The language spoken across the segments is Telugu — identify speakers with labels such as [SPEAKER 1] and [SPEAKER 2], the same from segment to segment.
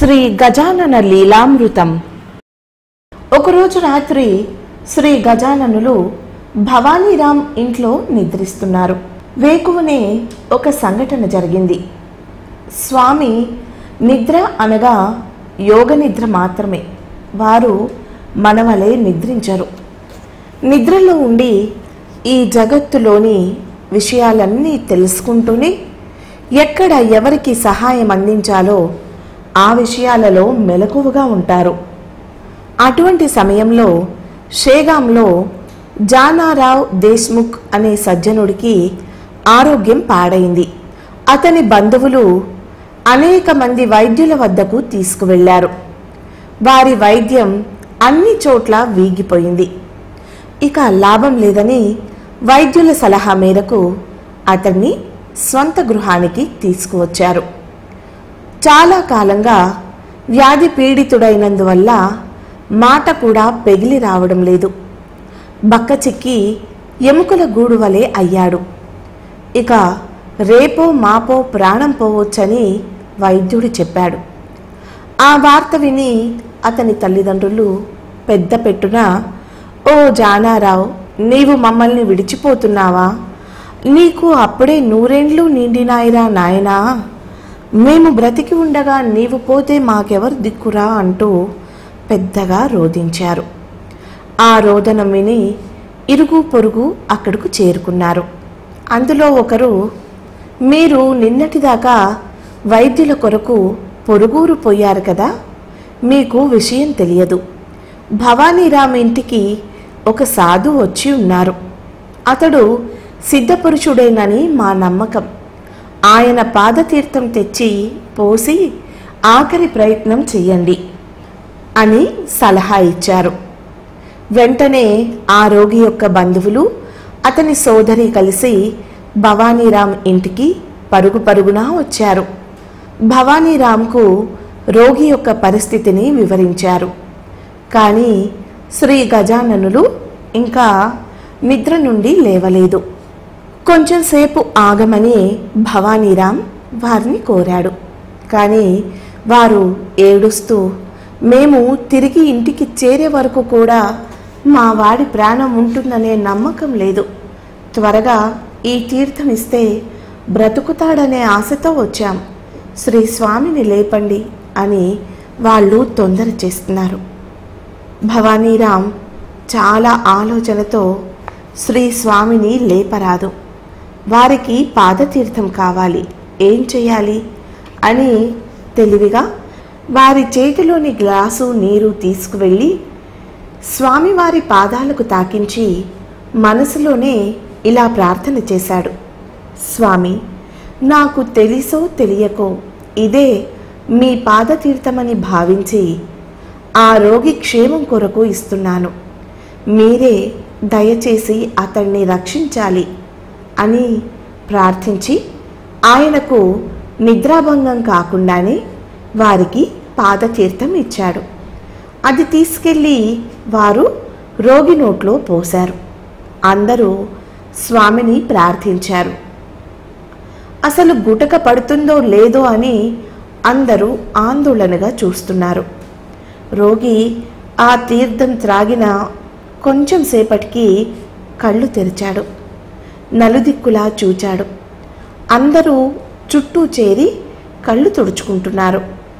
[SPEAKER 1] శ్రీ గజానన లీలామృతం ఒకరోజు రాత్రి శ్రీ గజాననులు భవానీరామ్ ఇంట్లో నిద్రిస్తున్నారు వేకువనే ఒక సంఘటన జరిగింది స్వామి నిద్ర అనగా యోగ నిద్ర మాత్రమే వారు మనవలే నిద్రించరు నిద్రలో ఉండి ఈ జగత్తులోని విషయాలన్నీ తెలుసుకుంటూనే ఎక్కడ ఎవరికి సహాయం అందించాలో ఆ విషయాలలో మెలకువగా ఉంటారు అటువంటి సమయంలో షేగాంలో జానారావ్ దేశ్ముఖ్ అనే సజ్జనుడికి ఆరోగ్యం పాడైంది అతని బంధువులు అనేక మంది వైద్యుల వద్దకు తీసుకువెళ్లారు వారి వైద్యం అన్ని చోట్ల వీగిపోయింది ఇక లాభం లేదని వైద్యుల సలహా మేరకు అతన్ని స్వంత గృహానికి తీసుకువచ్చారు చాలా కాలంగా వ్యాధి పీడితుడైనందువల్ల మాట కూడా పెగిలి రావడం లేదు బక్క చిక్కి ఎముకల గూడు వలె అయ్యాడు ఇక రేపో మాపో ప్రాణం పోవచ్చని వైద్యుడు చెప్పాడు ఆ వార్త విని అతని తల్లిదండ్రులు పెద్ద పెట్టున ఓ జానారావు నీవు మమ్మల్ని విడిచిపోతున్నావా నీకు అప్పుడే నూరేండ్లు నిండినాయిరా నాయనా మేము బ్రతికి ఉండగా నీవు పోతే మాకెవరు దిక్కురా అంటూ పెద్దగా రోదించారు ఆ రోదనం విని ఇరుగు పొరుగు అక్కడకు చేరుకున్నారు అందులో ఒకరు మీరు నిన్నటిదాకా వైద్యుల కొరకు పొరుగురు పోయారు కదా మీకు విషయం తెలియదు భవానీరామ్ ఇంటికి ఒక సాధు వచ్చి ఉన్నారు అతడు సిద్ధపురుషుడేనని మా నమ్మకం ఆయన పాదతీర్థం తెచ్చి పోసి ఆఖరి ప్రయత్నం చెయ్యండి అని సలహా ఇచ్చారు వెంటనే ఆ రోగి యొక్క బంధువులు అతని సోదరి కలిసి భవానీరామ్ ఇంటికి పరుగు పరుగునా వచ్చారు భవానీరామ్కు రోగి యొక్క పరిస్థితిని వివరించారు కానీ శ్రీ గజాననులు ఇంకా నిద్ర నుండి లేవలేదు కొంచెం సేపు ఆగమని భవానీరామ్ వారిని కోరాడు కానీ వారు ఏడుస్తూ మేము తిరిగి ఇంటికి చేరే వరకు కూడా మా వాడి ప్రాణం ఉంటుందనే నమ్మకం లేదు త్వరగా ఈ తీర్థం ఇస్తే బ్రతుకుతాడనే ఆశతో వచ్చాం శ్రీ స్వామిని లేపండి అని వాళ్ళు తొందర చేస్తున్నారు భవానీరామ్ చాలా ఆలోచనతో శ్రీ స్వామిని లేపరాదు వారికి పాదతీర్థం కావాలి ఏం చేయాలి అని తెలివిగా వారి చేతిలోని గ్లాసు నీరు తీసుకువెళ్ళి స్వామివారి పాదాలకు తాకించి మనసులోనే ఇలా ప్రార్థన చేశాడు స్వామి నాకు తెలిసో తెలియకో ఇదే మీ పాదతీర్థమని భావించి ఆ రోగి క్షేమం కొరకు ఇస్తున్నాను మీరే దయచేసి అతన్ని రక్షించాలి అని ప్రార్థించి ఆయనకు నిద్రాభంగం కాకుండానే వారికి పాదతీర్థం ఇచ్చాడు అది తీసుకెళ్ళి వారు రోగి నోట్లో పోశారు అందరూ స్వామిని ప్రార్థించారు అసలు గుటక పడుతుందో లేదో అని అందరూ ఆందోళనగా చూస్తున్నారు రోగి ఆ తీర్థం త్రాగిన కొంచెం సేపటికి కళ్ళు తెరిచాడు నలుదిక్కులా చూచాడు అందరూ చుట్టూ చేరి కళ్ళు తుడుచుకుంటున్నారు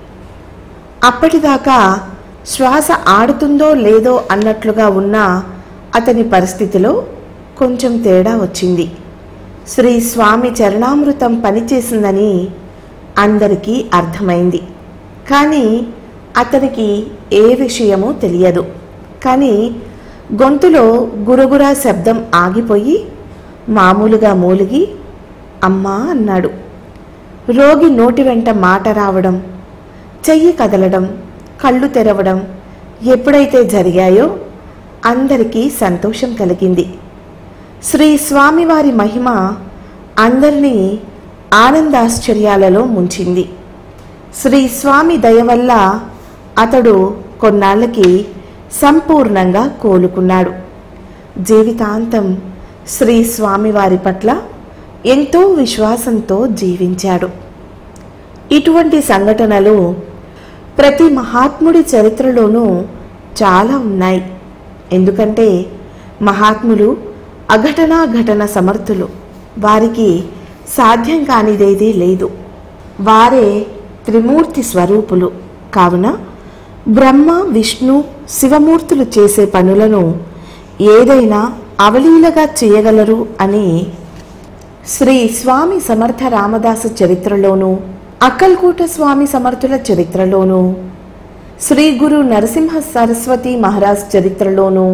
[SPEAKER 1] అప్పటిదాకా శ్వాస ఆడుతుందో లేదో అన్నట్లుగా ఉన్న అతని పరిస్థితిలో కొంచెం తేడా వచ్చింది శ్రీ స్వామి చరణామృతం పనిచేసిందని అందరికీ అర్థమైంది కానీ అతనికి ఏ విషయమూ తెలియదు కానీ గొంతులో గురుగురా శబ్దం ఆగిపోయి మామూలుగా మూలిగి అమ్మా అన్నాడు రోగి నోటి వెంట మాట రావడం చెయ్యి కదలడం కళ్ళు తెరవడం ఎప్పుడైతే జరిగాయో అందరికీ సంతోషం కలిగింది శ్రీ స్వామివారి మహిమ అందరినీ ఆనందాశ్చర్యాలలో ముంచింది శ్రీ స్వామి దయ వల్ల అతడు కొన్నాళ్ళకి సంపూర్ణంగా కోలుకున్నాడు జీవితాంతం శ్రీ స్వామివారి పట్ల ఎంతో విశ్వాసంతో జీవించాడు ఇటువంటి సంఘటనలు ప్రతి మహాత్ముడి చరిత్రలోనూ చాలా ఉన్నాయి ఎందుకంటే మహాత్ములు అఘటనా ఘటన సమర్థులు వారికి సాధ్యం కానిదేదీ లేదు వారే త్రిమూర్తి స్వరూపులు కావున బ్రహ్మ విష్ణు శివమూర్తులు చేసే పనులను ఏదైనా అవలీలగా చేయగలరు అని శ్రీ స్వామి సమర్థ రామదాసు చరిత్రలోను అక్కల్కోట స్వామి సమర్థుల చరిత్రలోను శ్రీ గురు నరసింహ సరస్వతి మహారాజ్ చరిత్రలోను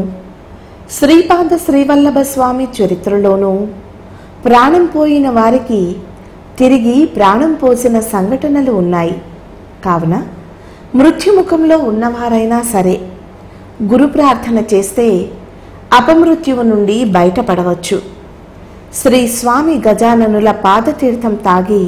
[SPEAKER 1] శ్రీపాద శ్రీవల్లభ స్వామి చరిత్రలోను ప్రాణం పోయిన వారికి తిరిగి ప్రాణం పోసిన సంఘటనలు ఉన్నాయి కావున మృత్యుముఖంలో ఉన్నవారైనా సరే గురు ప్రార్థన చేస్తే అపమృత్యువు నుండి బయటపడవచ్చు శ్రీ స్వామి గజాననుల పాదతీర్థం తాగి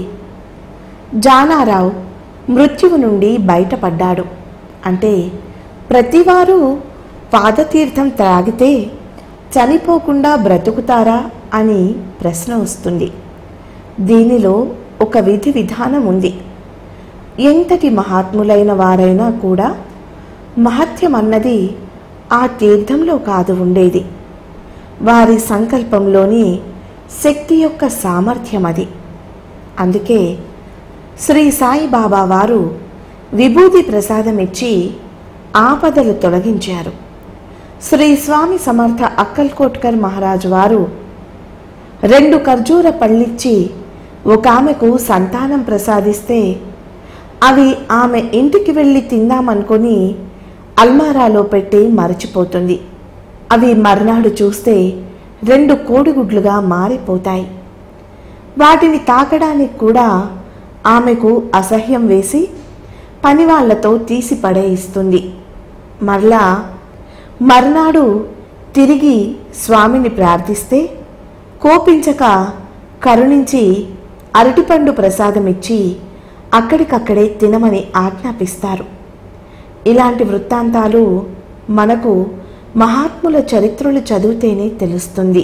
[SPEAKER 1] జానారావు మృత్యువు నుండి బయటపడ్డాడు అంటే ప్రతివారు పాదతీర్థం త్రాగితే చనిపోకుండా బ్రతుకుతారా అని ప్రశ్న వస్తుంది దీనిలో ఒక విధి విధానం ఉంది ఎంతటి మహాత్ములైన వారైనా కూడా మహత్యం అన్నది ఆ తీర్థంలో కాదు ఉండేది వారి సంకల్పంలోని శక్తి యొక్క సామర్థ్యం అది అందుకే శ్రీ సాయిబాబా వారు విభూతి ప్రసాదం ఇచ్చి ఆపదలు తొలగించారు శ్రీ స్వామి సమర్థ అక్కల్కోట్కర్ మహారాజు వారు రెండు ఖర్జూర పళ్ళిచ్చి ఒక ఆమెకు సంతానం ప్రసాదిస్తే అవి ఆమె ఇంటికి వెళ్ళి తిందామనుకొని అల్మారాలో పెట్టి మరచిపోతుంది అవి మర్నాడు చూస్తే రెండు కోడిగుడ్లుగా మారిపోతాయి వాటిని తాకడానికి కూడా ఆమెకు అసహ్యం వేసి పనివాళ్లతో తీసి పడేయిస్తుంది మరలా మర్నాడు తిరిగి స్వామిని ప్రార్థిస్తే కోపించక కరుణించి అరటిపండు ప్రసాదమిచ్చి అక్కడికక్కడే తినమని ఆజ్ఞాపిస్తారు ఇలాంటి వృత్తాంతాలు మనకు మహాత్ముల చరిత్రలు చదివితేనే తెలుస్తుంది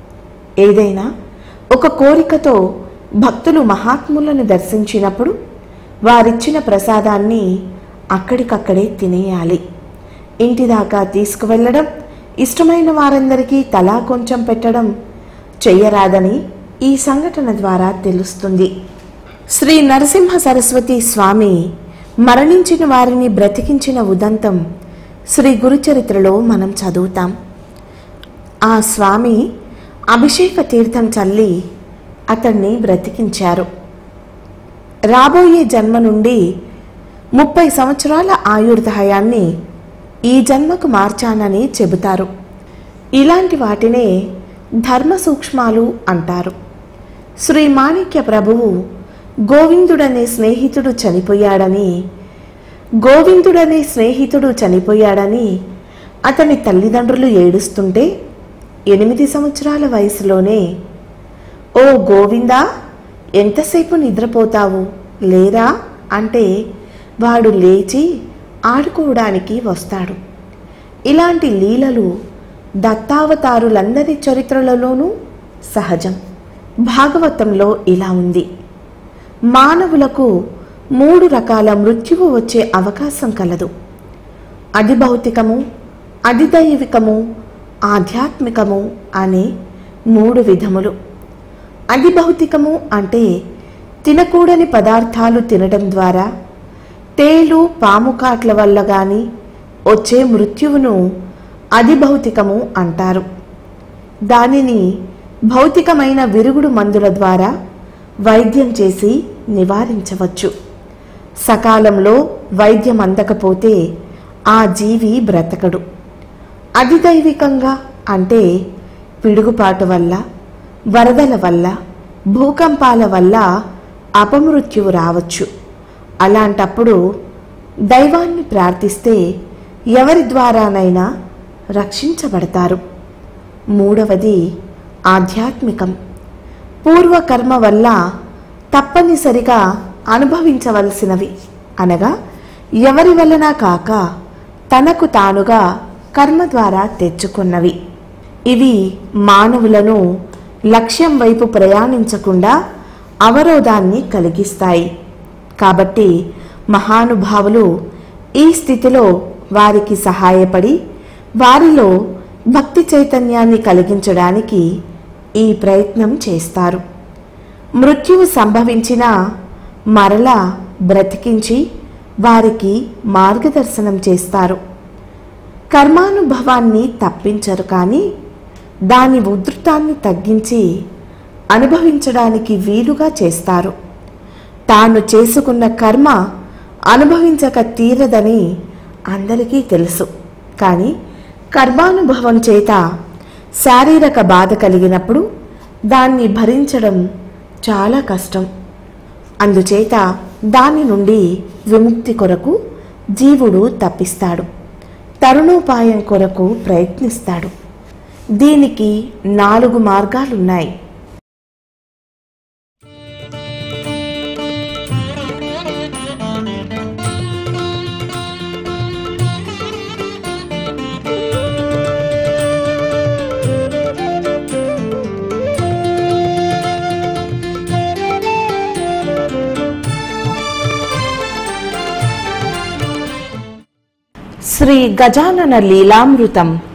[SPEAKER 1] ఏదైనా ఒక కోరికతో భక్తులు మహాత్ములను దర్శించినప్పుడు వారిచ్చిన ప్రసాదాన్ని అక్కడికక్కడే తినేయాలి ఇంటి దాకా తీసుకువెళ్ళడం ఇష్టమైన వారందరికీ తలా కొంచెం పెట్టడం చెయ్యరాదని ఈ సంఘటన ద్వారా తెలుస్తుంది శ్రీ నరసింహ సరస్వతి స్వామి మరణించిన వారిని బ్రతికించిన ఉదంతం శ్రీ గురుచరిత్రలో మనం చదువుతాం ఆ స్వామి అభిషేక తీర్థం చల్లి అతన్ని బ్రతికించారు రాబోయే జన్మ నుండి ముప్పై సంవత్సరాల ఆయుర్దాయాన్ని ఈ జన్మకు మార్చానని చెబుతారు ఇలాంటి వాటినే ధర్మ సూక్ష్మాలు అంటారు శ్రీ మాణిక్య ప్రభువు గోవిందుడనే స్నేహితుడు చనిపోయాడని గోవిందుడనే స్నేహితుడు చనిపోయాడని అతని తల్లిదండ్రులు ఏడుస్తుంటే ఎనిమిది సంవత్సరాల వయసులోనే ఓ గోవిందా ఎంతసేపు నిద్రపోతావు లేరా అంటే వాడు లేచి ఆడుకోవడానికి వస్తాడు ఇలాంటి లీలలు దత్తావతారులందరి చరిత్రలలోనూ సహజం భాగవతంలో ఇలా ఉంది మానవులకు మూడు రకాల మృత్యువు వచ్చే అవకాశం కలదు అది భౌతికము అది దైవికము ఆధ్యాత్మికము అనే మూడు విధములు అది భౌతికము అంటే తినకూడని పదార్థాలు తినడం ద్వారా తేలు పాము కాట్ల వల్ల గాని వచ్చే మృత్యువును అది భౌతికము అంటారు దానిని భౌతికమైన విరుగుడు మందుల ద్వారా వైద్యం చేసి నివారించవచ్చు సకాలంలో వైద్యం అందకపోతే ఆ జీవి బ్రతకడు అది దైవికంగా అంటే పిడుగుపాటు వల్ల వరదల వల్ల భూకంపాల వల్ల అపమృత్యువు రావచ్చు అలాంటప్పుడు దైవాన్ని ప్రార్థిస్తే ఎవరి ద్వారానైనా రక్షించబడతారు మూడవది ఆధ్యాత్మికం పూర్వకర్మ వల్ల తప్పనిసరిగా అనుభవించవలసినవి అనగా ఎవరి వలన కాక తనకు తానుగా కర్మ ద్వారా తెచ్చుకున్నవి ఇవి మానవులను లక్ష్యం వైపు ప్రయాణించకుండా అవరోధాన్ని కలిగిస్తాయి కాబట్టి మహానుభావులు ఈ స్థితిలో వారికి సహాయపడి వారిలో భక్తి చైతన్యాన్ని కలిగించడానికి ఈ ప్రయత్నం చేస్తారు మృత్యువు సంభవించినా మరలా బ్రతికించి వారికి మార్గదర్శనం చేస్తారు కర్మానుభవాన్ని తప్పించరు కానీ దాని ఉధృతాన్ని తగ్గించి అనుభవించడానికి వీలుగా చేస్తారు తాను చేసుకున్న కర్మ అనుభవించక తీరదని అందరికీ తెలుసు కానీ కర్మానుభవం చేత శారీరక బాధ కలిగినప్పుడు దాన్ని భరించడం చాలా కష్టం అందుచేత దాని నుండి విముక్తి కొరకు జీవుడు తప్పిస్తాడు తరుణోపాయం కొరకు ప్రయత్నిస్తాడు దీనికి నాలుగు మార్గాలున్నాయి శ్రీ గజానన లీలామృతం